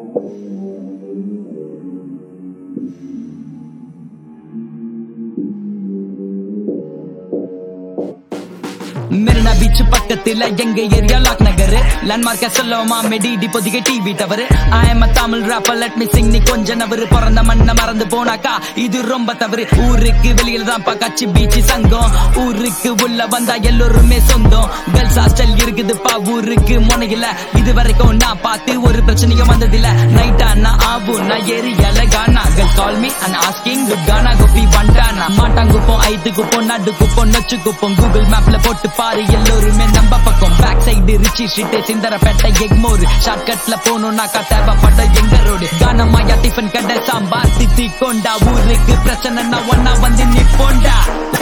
Marina beach பக்கத்துல எங்க area lock நகர் லேண்ட்மார்க்க சொல்லவுமா மெடி இப்போதைக்கு டிவி டவர் ஆயம Tamil rapper let me sing நீ கொஞ்ச நவரு பிறந்த மண்ண மறந்து போனாக்கா இது ரொம்ப தவறு ஊருக்கு வெளியில தான் கச்சி பீச் சங்கம் ஊருக்கு உள்ள வந்தா எல்லோருமே சொந்தம் கேர்ள்ஸ் ஹாஸ்டல் இருக்குதுப்பா ஊருக்கு முனையில இது வரைக்கும் நான் பார்த்து ஒரு பிரச்சனையும் வந்ததில்ல நைட்டா நான் ஆபு நான் ஏரியால gaana girls call me and asking good gaana Gopi வண்டானா மாட்டாங்குப்போம் ஐத்து குப்போம் நடு குப்போம் நொச்சு குப்போம் கூகுள் மேப்ல போட்டு பாரு எல்லோருமே நம்ம பக்கம் back side Ritchie street Chintadripet Egmore ஷார்ட்கட்ல போகணும்னாக்கா தேவைப்பட்ட எங்க ரோடு கானமாயா டிஃபன் கடை சாம்பார் தித்தி கொண்டா ஊருக்கு பிரச்சனைனா ஒன்னா வந்து நிப்போண்டா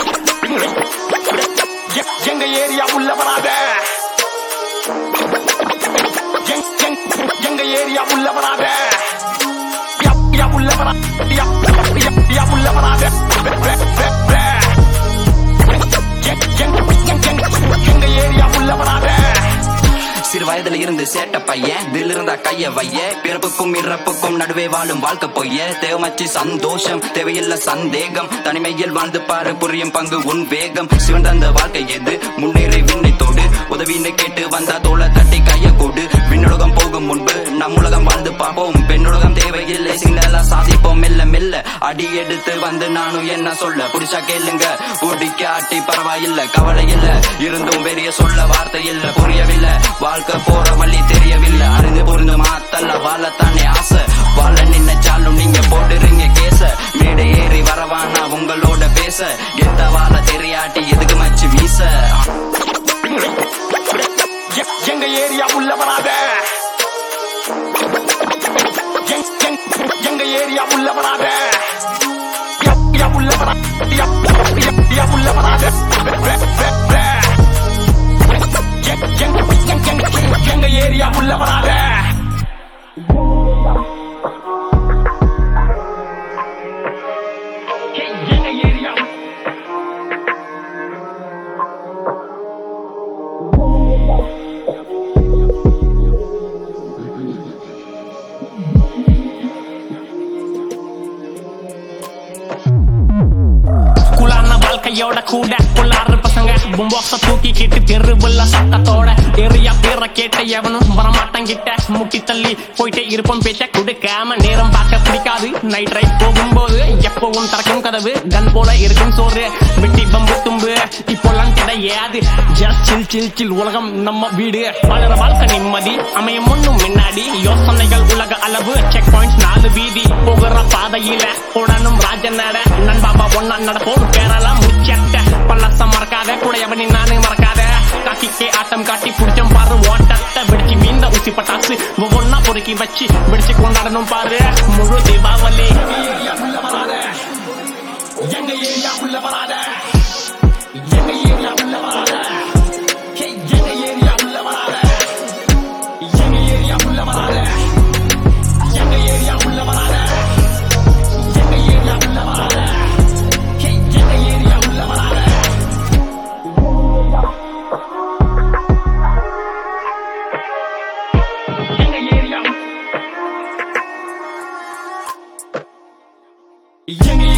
எ- எங்க ஏரியா உள்ள வராத எங்- எங்- எங்க ஏரியா உள்ள வராத யா- யா உள்ள வரா- யா- யா- யா உள்ள வராத வே- வே- வே- வே. எங்- எங்- எங்- எங்- எங்க ஏரியா உள்ள வராத சிறு வயதுல இருந்து சேட்ட பையன் தில் இருந்தா கைய வைய பிறப்புக்கும் இறப்புக்கும் நடுவே வாழும் வாழ்க்கை பொய்ய தேவமச்சு சந்தோஷம் தேவையில்ல சந்தேகம் தனிமையில் வாழ்ந்து பாரு புரியும் பங்கு உன் வேகம் சிவந்த அந்த வாழ்க்கை எது முன்னேறி விண்ணை தொடு உதவின்னு கேட்டு வந்தா தோள தட்டி கைய கொடு விண்ணுலகம் போகும் முன்பு நம் உலகம் வாழ்ந்து பார்ப்போம் பெண்ணுலகம் தேவையில்லை சிங்களா சாதிப்போம் மெல்ல மெல்ல அடி எடுத்து வந்து நானும் என்ன சொல்ல புடிச்சா கேளுங்க ஓடிக்க ஆட்டி பரவாயில்ல கவலை இல்ல இருந்தும் பெரிய சொல்ல வார்த்தை இல்ல புரியவில்லை வாழ்க்கை போற வழி தெரியவில்லை அறிந்து புரிந்து மாத்தல்ல வாழத்தானே ஆசை வாழ நினைச்சாலும் நீங்க போடுறீங்க கேச மேடை ஏறி வரவானா உங்களோட பேச எத்த வாழ தெரியாட்டி எதுக்கு மச்சு வீச எ- எங்க ஏரியா உள்ள வராத எங்- எங்- எங்க ஏரியா உள்ள வராத யா- யா உள்ள வரா- யா- யா- யா உள்ள வராத வே- வே- வே- வே. எங்- எங்- எங்- எங்- எங்க ஏரியா உள்ள வராத எங்க ஏரியா குலான வாழ்க்கையோட கூட குள்ளாறு பசங்க பும்பாக்ஸ தூக்கிக்கிட்டு தெருவுள்ள சத்தத்தோட ஏரியா பேர கேட்ட எவனும் வரமாட்டான் கிட்ட முட்டி தள்ளி போயிட்டே இருப்போம் பேச்ச கொடுக்காம நேரம் பார்க்க பிடிக்காது நைட் ரைட் போகும்போது எப்பவும் திறக்கும் கதவு கன் போல இருக்கும் சோறு வெட்டி பம்பு தும்பு இப்போலாம் கிடையாது ஜஸ்ட் சில் சில் சில் உலகம் நம்ம வீடு வளர வாழ்க்கை நிம்மதி அமையும் ஒண்ணும் முன்னாடி யோசனைகள் உலக அளவு செக் பாயிண்ட்ஸ் நாலு வீதி போகிற பாதையில உடனும் ராஜன் நட நண்பாபா ஒன்னா நடப்போம் கேரளா முச்சட்ட பல்லசம் மறக்காத கூடையவனி நானே மறக்காத காக்கிக்கே ஆட்டம் காட்டி புடிச்சோம் பாரு ஓட்டத்தை வெடிச்சு மீந்த ஊசி பட்டாசு ஒவ்வொன்னா பொறுக்கி வச்சு வெடிச்சு கொண்டாடணும் பாரு முழு தீபாவளி எங்க ஏரியா உள்ள வராத எங்க ஏரியா உள்ள வராத ஹே, எங்க ஏரியா உள்ள வராத எங்க ஏரியா உள்ள வராத எங்க ஏரியா உள்ள வராத எங்க ஏரியா உள்ள வராத ஹே, எங்க ஏரியா உள்ள வராத எங்க ஏரியா எங்க